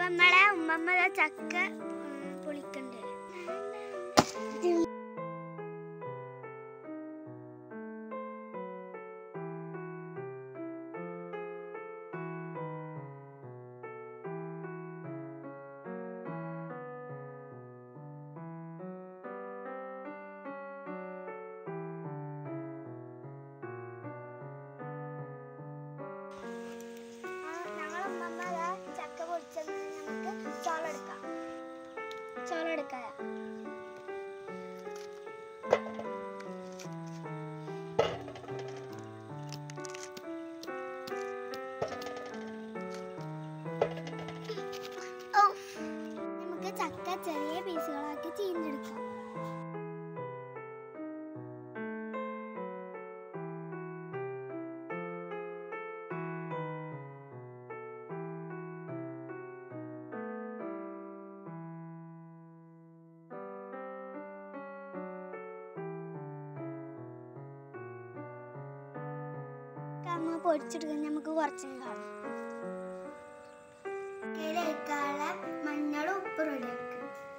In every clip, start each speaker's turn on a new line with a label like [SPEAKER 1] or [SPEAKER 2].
[SPEAKER 1] അപ്പൊ നമ്മളെ ഉമ്മമ്മ ദാ ചക്ക ഉം, പൊളിക്കണ്ട് ഞങ്ങളെ ഉമ്മമ്മ ദാ ചക്ക പൊളിച്ചത് നമുക്ക് ചോളം എടുക്കാം ചോളം എടുക്കാം ഓ, നമുക്ക് ചക്ക ചെറിയ പീസുകളാക്കി ചീന്തെടുക്കാം അമ്മ പൊടിച്ചെടുക്കാൻ നമുക്ക് കുറച്ച് കാണാം ഇതിലേക്കാളെ മഞ്ഞളും ഉപ്പ് റെഡിയാക്കുക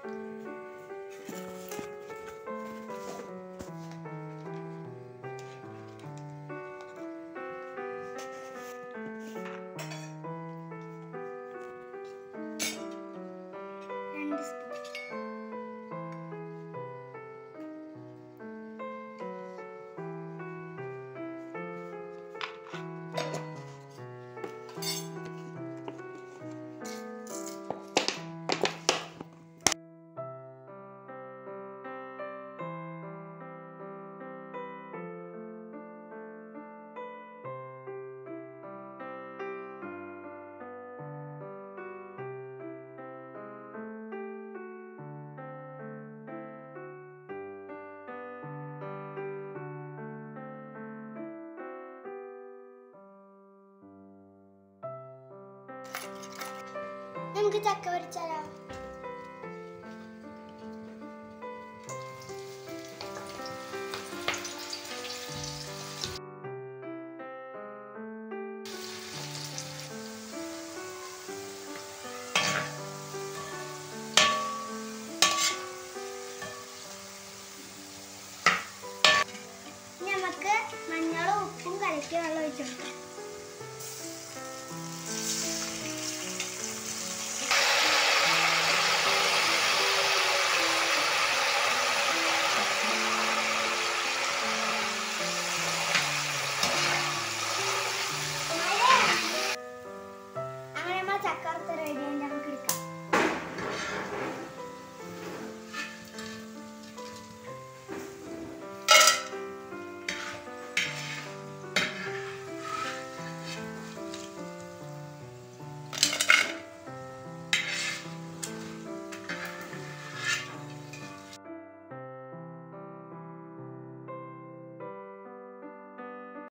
[SPEAKER 1] രണ്ട് സ്പൂൺ നമുക്ക് ചക്ക പൊരിച്ചാലോ ഇനി നമുക്ക് മഞ്ഞളും ഉപ്പും കലക്കി വെള്ളം ഒഴിച്ചു കൊടുക്കാം